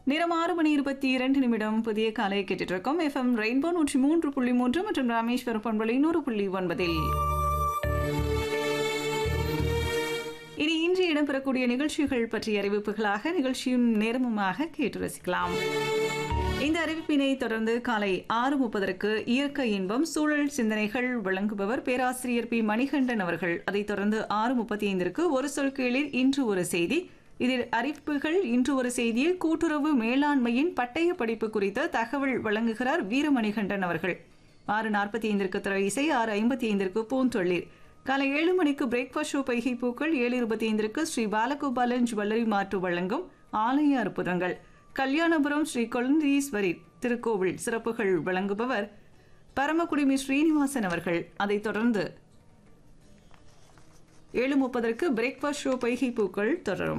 நேரம் ஆறு மணி இருபத்தி இரண்டு நிமிடம் புதிய காலை கேட்டுட்டு இருக்கோம் எஃப்எம் ரெயின்போ நூற்றி மூன்று புள்ளி மூன்று மற்றும் ராமேஸ்வரம் பண்பலை நூறு புள்ளி ஒன்பதில் இனி இன்று இடம்பெறக்கூடிய நிகழ்ச்சிகள் பற்றிய அறிவிப்புகளாக நிகழ்ச்சியும் நேரமுமாக கேட்டு ரசிக்கலாம் இந்த அறிவிப்பினை தொடர்ந்து காலை ஆறு முப்பதற்கு இயற்கை இன்பம் சூழல் சிந்தனைகள் வழங்குபவர் பேராசிரியர் பி மணிகண்டன் அவர்கள் அதைத் தொடர்ந்து ஆறு முப்பத்தி ஐந்திற்கு ஒரு சொல் கீழில் இன்று ஒரு செய்தி இதில் அறிவிப்புகள் இன்று ஒரு செய்தியில் கூட்டுறவு மேலாண்மையின் பட்டய படிப்பு குறித்த தகவல் வழங்குகிறார் வீரமணிகண்டன் அவர்கள் ஆறு நாற்பத்தி ஐந்திற்கு திரை இசை ஆறு ஐம்பத்தி ஐந்திற்கு பூந்தொழில் காலை ஏழு மணிக்கு பிரேக்ஃபாஸ்ட் ஷோ பைகை பூக்கள் ஏழு இருபத்தி ஐந்திற்கு ஸ்ரீ பாலகோபாலன் ஜுவல்லரி மாற்று வழங்கும் ஆலய அற்புதங்கள் கல்யாணபுரம் ஸ்ரீ கொழுந்தீஸ்வரி திருக்கோவில் சிறப்புகள் வழங்குபவர் பரமக்குடிமி ஸ்ரீனிவாசன் அவர்கள் அதைத் தொடர்ந்து ஏழு முப்பதற்கு பிரேக்ஃபாஸ்ட் ஷோ பைகை பூக்கள் தொடரும்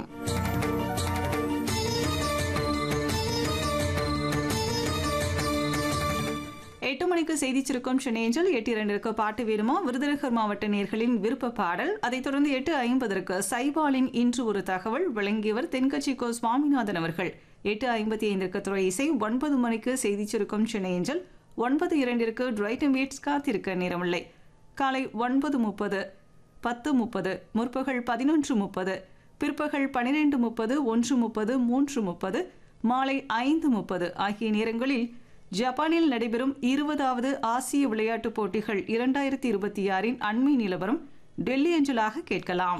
எட்டு மணிக்கு செய்தி சுருக்கம் சென்னையஞ்சல் எட்டு இரண்டிற்கு பாட்டு வீரமா விருதுநகர் மாவட்ட நேர்களின் விருப்ப பாடல் அதைத் தொடர்ந்து எட்டு ஐம்பதற்கு சைபாலின் இன்று ஒரு தகவல் வழங்கியவர் தென்கட்சி கோ சுவாமிநாதன் அவர்கள் எட்டு ஐம்பத்தி ஐந்திற்கு துறை இசை ஒன்பது மணிக்கு செய்தி சுருக்கம் சென்னையஞ்சல் ஒன்பது இரண்டிற்கு டிரைட்டம் வீட்ஸ் காத்திருக்க நேரமில்லை காலை ஒன்பது முப்பது பத்து முப்பது முற்பகல் பதினொன்று முப்பது பிற்பகல் பனிரெண்டு முப்பது ஒன்று முப்பது மூன்று முப்பது மாலை ஐந்து முப்பது ஆகிய நேரங்களில் ஜப்பானில் நடைபெறும் இருபதாவது ஆசிய விளையாட்டுப் போட்டிகள் இரண்டாயிரத்தி இருபத்தி ஆறின் அண்மை நிலவரம் டெல்லி அஞ்சலாக கேட்கலாம்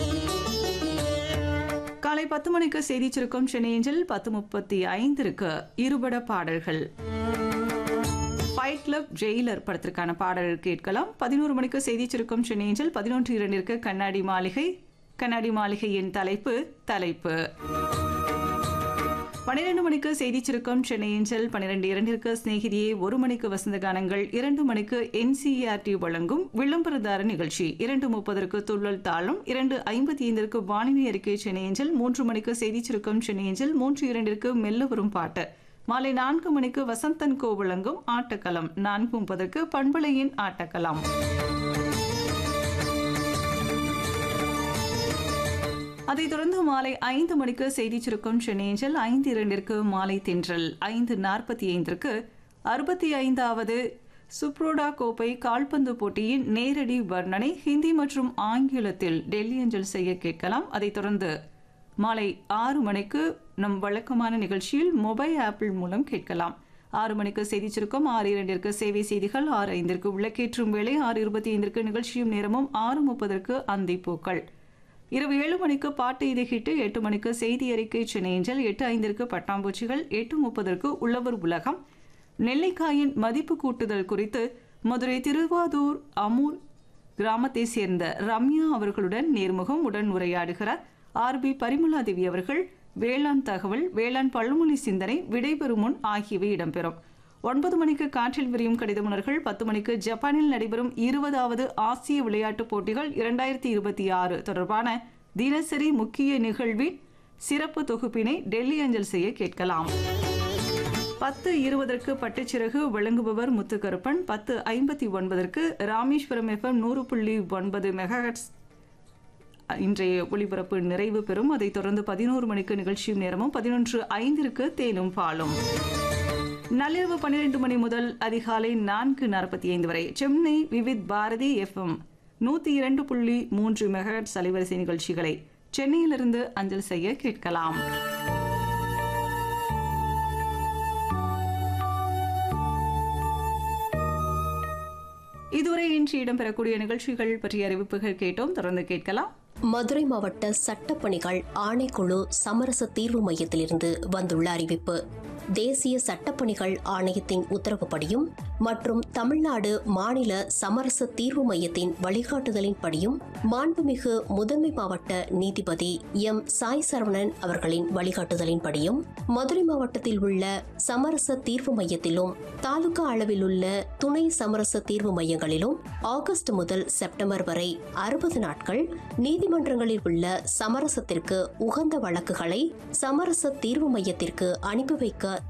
காலை பத்து மணிக்கு செய்தி சுருக்கம் சென்னை அஞ்சல் பத்து முப்பத்தி ஐந்திற்கு இருபட பாடல்கள் ஃபைட் கிளப் ஜெயிலர் படத்திற்கான பாடல் கேட்கலாம் பதினோரு மணிக்கு செய்தி சுருக்கம் சென்னை அஞ்சல் பதினொன்று இரண்டிற்கு கண்ணாடி மாளிகை கண்ணாடி மாளிகையின் தலைப்பு தலைப்பு பன்னிரண்டு மணிக்கு செய்தி சுருக்கம் சென்னை ஏஞ்சல் பன்னிரண்டு இரண்டிற்கு சிநேகிதியே ஒரு மணிக்கு வசந்த கானங்கள் இரண்டு மணிக்கு என்சிஆர்டி வழங்கும் விளம்பரதார நிகழ்ச்சி இரண்டு முப்பதற்கு துள்ளல் தாளம் இரண்டு ஐம்பத்தி ஐந்திற்கு வானிலை அறிக்கை சென்னை ஏஞ்சல் மூன்று மணிக்கு செய்தி சுருக்கம் சென்னை ஏஞ்சல் மூன்று இரண்டிற்கு மெல்ல வரும் பாட்டு மாலை நான்கு மணிக்கு வசந்தன் கோ வழங்கும் ஆட்டக்களம் நான்கு முப்பதற்கு பண்பலையின் ஆட்டக்களம் அதைத் தொடர்ந்து மாலை ஐந்து மணிக்கு செய்தி சுருக்கம் சென்னேஞ்சல் ஐந்து இரண்டிற்கு மாலை தென்றல் ஐந்து நாற்பத்தி ஐந்திற்கு அறுபத்தி ஐந்தாவது சுப்ரோடா கோப்பை கால்பந்து போட்டியின் நேரடி வர்ணனை ஹிந்தி மற்றும் ஆங்கிலத்தில் டெல்லி அஞ்சல் செய்ய கேட்கலாம் அதைத் தொடர்ந்து மாலை ஆறு மணிக்கு நம் வழக்கமான நிகழ்ச்சியில் மொபைல் ஆப்பிள் மூலம் கேட்கலாம் ஆறு மணிக்கு செய்தி சுருக்கம் ஆறு இரண்டிற்கு சேவை செய்திகள் ஆறு ஐந்திற்கு விளக்கேற்றும் வேலை ஆறு இருபத்தி ஐந்திற்கு நிகழ்ச்சியும் நேரமும் ஆறு முப்பதற்கு அந்தி பூக்கள் இரவு ஏழு மணிக்கு பாட்டு இது ஹிட்டு எட்டு மணிக்கு செய்தி அறிக்கை சென்னையஞ்சல் எட்டு ஐந்திற்கு பட்டாம்பூச்சிகள் எட்டு முப்பதற்கு உழவர் உலகம் நெல்லிக்காயின் மதிப்பு கூட்டுதல் குறித்து மதுரை திருவாதூர் அமூர் கிராமத்தை சேர்ந்த ரம்யா அவர்களுடன் நேர்முகம் உடன் உரையாடுகிறார் ஆர் பி பரிமலாதேவி அவர்கள் வேளாண் தகவல் வேளாண் பழமொழி சிந்தனை விடைபெறும் முன் ஆகியவை இடம்பெறும் ஒன்பது மணிக்கு காற்றில் விரியும் கடிதமுனர்கள் பத்து மணிக்கு ஜப்பானில் நடைபெறும் இருபதாவது ஆசிய விளையாட்டுப் போட்டிகள் இரண்டாயிரத்தி இருபத்தி ஆறு தொடர்பான தினசரி முக்கிய நிகழ்வின் சிறப்பு தொகுப்பினை டெல்லி அஞ்சல் செய்ய கேட்கலாம் பத்து இருபதற்கு பட்டுச்சிறகு வழங்குபவர் முத்துக்கருப்பன் பத்து ஐம்பத்தி ஒன்பதற்கு ராமேஸ்வரம் எஃப்எம் நூறு புள்ளி ஒன்பது மெகாஹட்ஸ் இன்றைய ஒளிபரப்பு நிறைவு பெறும் அதைத் தொடர்ந்து பதினோரு மணிக்கு நிகழ்ச்சியும் நேரமும் பதினொன்று ஐந்திற்கு தேனும் பாலும் நள்ளிரவு பன்னிரண்டு மணி முதல் அதிகாலை நான்கு நாற்பத்தி ஐந்து வரை சென்னை விவித் பாரதி எஃப்எம் நூற்றி இரண்டு புள்ளி மூன்று மெகஹட் அலைவரிசை நிகழ்ச்சிகளை சென்னையிலிருந்து அஞ்சல் செய்ய கேட்கலாம் இதுவரை இன்று இடம்பெறக்கூடிய நிகழ்ச்சிகள் பற்றிய அறிவிப்புகள் கேட்டோம் தொடர்ந்து கேட்கலாம் மதுரை மாவட்ட சட்டப்பணிகள் ஆணைக்குழு சமரச தீர்வு மையத்திலிருந்து வந்துள்ள அறிவிப்பு தேசிய சட்டப்பணிகள் ஆணையத்தின் உத்தரவுப்படியும் மற்றும் தமிழ்நாடு மாநில சமரச தீர்வு மையத்தின் வழிகாட்டுதலின்படியும் மாண்புமிகு முதன்மை மாவட்ட நீதிபதி எம் சாய் சரவணன் அவர்களின் வழிகாட்டுதலின்படியும் மதுரை மாவட்டத்தில் உள்ள சமரச தீர்வு மையத்திலும் தாலுகா அளவில் உள்ள துணை சமரச தீர்வு மையங்களிலும் ஆகஸ்ட் முதல் செப்டம்பர் வரை அறுபது நாட்கள் நீதிமன்றங்களில் உள்ள சமரசத்திற்கு உகந்த வழக்குகளை சமரச தீர்வு மையத்திற்கு அனுப்பி வைக்க